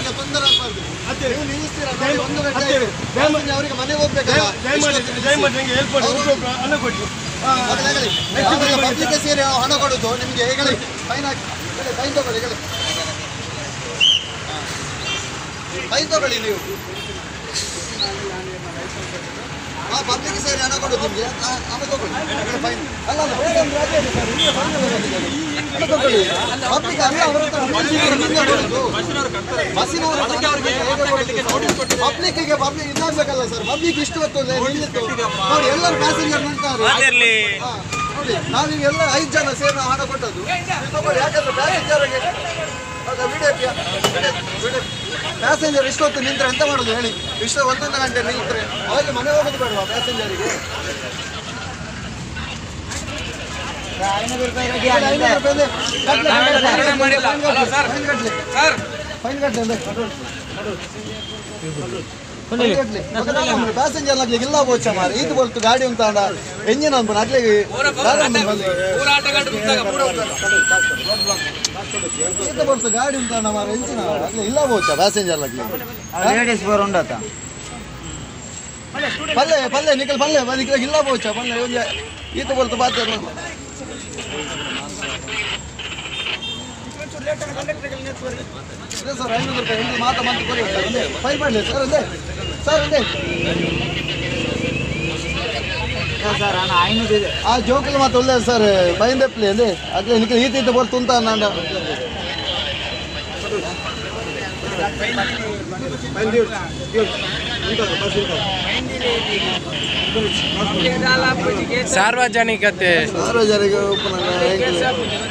ತೊಂದರೆ ಆಗ್ಬಾರ್ದು ಅದೇ. ನೀವು ನಿಲ್ಲಿಸ್ತೀರಾ ನೋಡಿ, ದಯಮಾಡಿ- ಒಂದು ಗಂಟೆ ಅದೇ. ಆಯ್ತು. ದಯಮಾಡಿ- ಅವರಿಗೆ ಮನೆಗೆ ಹೋಗ್ಬೇಕಲ್ಲ ದಯಮಾಡಿ ಇಷ್ಟೊತ್ತು ನಿಲ್ಲಿಸಿ. ದಯಮಾಡಿ ನನಗೆ ಹೆಲ್ಪ್ ಮಾಡಿ ಒಂದು ಸ್ವಲ್ಪ ಹಣ ಕೊಡಿ ಆ, ಮತ್ತೆ ಹೇಳಿ, ಆಮೇಲೆ ಪಬ್ಲಿಕ್ ಸೇರಿ ಹಣ ಕೊಡುದು ನಿಮಗೆ ಹೇಳಿ ಫೈನ್ ಹಾಕಿ ಹೇಳಿ, ಫೈನ್ ತಗೊಳ್ಳಿ ಹೇಳಿ ಫೈನ್ ತಗೊಳ್ಳಿ ನೀವು ಹಾ ಪಬ್ಲಿಕ್ ಸೇರಿ ಹಣ ಕೊಡುದು ನಿಮಗೆ ಹಣ ತಗೊಳ್ಳಿ ಹೇಳಿ, ಫೈನ್ ಅಲ್ಲ ಅಲ್ಲ, ಬೇರೆ ಒಂದು ರಾಜ್ಯ ಇದೆ ಸರ್, ನಿಮಗೆ ಫೈನ್ ಎಲ್ಲ ಬಂದಿದೆ. ಹಣ ತಗೊಳ್ಳಿ ಪಬ್ಲಿಕ್ ಅಲ್ಲ ಅವ್ರ ಹತ್ರ ಹಣ ಇದ್ರೆ ನಿಮಗೆ ಕೊಡುದು. ಬಸ್ಸಿನವರು ಪಬ್ಲಿಕ್ಕಿಗೆ ಪಬ್ಲಿಕ್ ಇದಾಗಬೇಕಲ್ಲ ಸರ್ ಪಬ್ಲಿಕ್ ಇಷ್ಟು ಹೊತ್ತು ನಿಲ್ಲಿತ್ತು ನೋಡಿ ಎಲ್ಲರೂ ಪ್ಯಾಸೆಂಜರ್ ನಿಲ್ತಾರೆ ಹಾ, ನೋಡಿ ನಾವೀಗ ಎಲ್ಲ ಐದು ಜನ ಸೇರಿ ಹಣ ಕೊಟ್ಟದ್ದು ನೀವು ತಗೊಳ್ಳಿ ಯಾಕಂದ್ರೆ ಪ್ಯಾಸೆಂಜರ್ಗೆ ಪ್ಯಾಸೆಂಜರ್ ಇಷ್ಟೊತ್ತು ನಿಂತ್ರೆ ಎಂತ ಮಾಡೋದು ಹೇಳಿ ಇಷ್ಟು ಒಂದೊಂದು ಗಂಟೆ ನಿಂತ್ರೆ ಅವರಿಗೆ ಮನೆ ಹೋಗೋದು ಬೇಡವಾ ಪ್ಯಾಸೆಂಜರಿಗೆ ಐನೂರು ರೂಪಾಯಿ ಇದೆ. ಕಟ್ಲೆ, ಫೈನ್ ಕಟ್ಲೆ. ಫೈನ್ ಕಟ್ಲೆ ಅಂದ್ರೆ. ಫೈನ್ ಕಟ್ಲೆ. ಪ್ಯಾಸೆಂಜರ್ ಲಗ್ಲಿಗೆ ಇಲ್ಲ ಬೋಚ ಮಾರ ಇದು ಬೋಲ್ತು ಗಾಡಿ ಉಂಟಾಂಡ ಎಂಜಿನ್ ಅನ್ಪಣ ಅಟ್ಲಿಗೆ ಇದು ಬೋಲ್ತು ಗಾಡಿ ಉಂಟಾಂಡ ಮಾರ ಎಂಜಿನ್ ಅಟ್ಲೆ ಇಲ್ಲ ಬೋಚ ಪ್ಯಾಸೆಂಜರ್ ಲಗ್ಲಿಗೆ ಲೇಡೀಸ್ ಬೋರ್ ಉಂಡತ ಪಲ್ಲೆ ಪಲ್ಲೆ ನಿಖಲ್ ಪಲ್ಲೆ ನಿಖಲ್ ಇಲ್ಲ ಬೋಚ ಪಲ್ಲೆ ಒಂಜೆ ಈತ ಬೋಲ್ತು ಬಾತೆ ಇದೆ ಸರ್ ಐನೂರು ರೂಪಾಯಿ ಹಿಂದೆ ಮಾತಾ ಮಂತ್ ಕೊಡಿ ಸರ್ ಒಂದೇ ಫೈನ್ ಮಾಡಲಿ ಸರ್ ಒಂದೇ ಸರ್ ಒಂದೇ ಸರ್ ಹಣ ಐನೂರು ಇದೆ ಆ ಜೋಕಲ್ ಮಾತು ಒಳ್ಳೆ ಸರ್ ಫೈನ್ ದೆಪ್ಲಿ ಅಂದೆ ಅದ್ಲೆ ನಿಖಲ್ ಈತ ಈತ ಬೋಲ್ ತುಂತ ನಾಂಡ ಸಾರ್ವಜನಿಕತೆ ಸಾರ್ವಜನಿಕ ಉಪನಗರ ಹೆಂಗಿದೆ?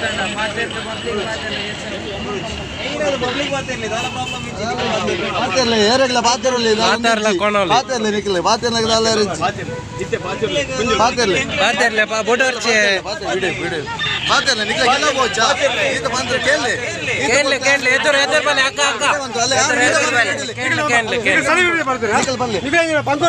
ಪಾತೆರ್ಲೆ ಏರೆಗ್ಲ ಪಾತೆರ್ಲೆ ಪಾತೆರ್ಲ ಕೊನೋಲಿ. ಪಾತೆರ್ಲೆ ನಿಖಲೆ ಪಾತೆರ್ಲೆ ದಾಲ ರೆಂಚಿ ಪಾತೆರ್ಲೆ ಬಾತೆರ್ಲೆ ಬೊಡರ್ಚೆ ಬಿಡಿ ಬಿಡಿ ಪಾತೆರ್ಲೆ ನಿಖಲೆ ಗೆಲ್ಲ ಬೋಚ ಈತ ಬಂದ್ರೆ ಕೇಳಿ ಕೇಳ್ಲೆ ಕೇಳ್ಲೆ ಎದುರು ಎದುರು ಬನ್ನಿ ಅಕ್ಕ ಅಕ್ಕ ಅಲ್ಲೇ ಯಾರು ಎದುರು ಎದುರು ಬನ್ನಿ ಕೇಳ್ಲೆ ಕೇಳ್ಲೆ ಕೇಳ್ಲೆ ಸರಿ ಬರ್ತೀರಾ ನಿಖಲ್ ಬನ್ನಿ ನೀವೇ ಬಂದು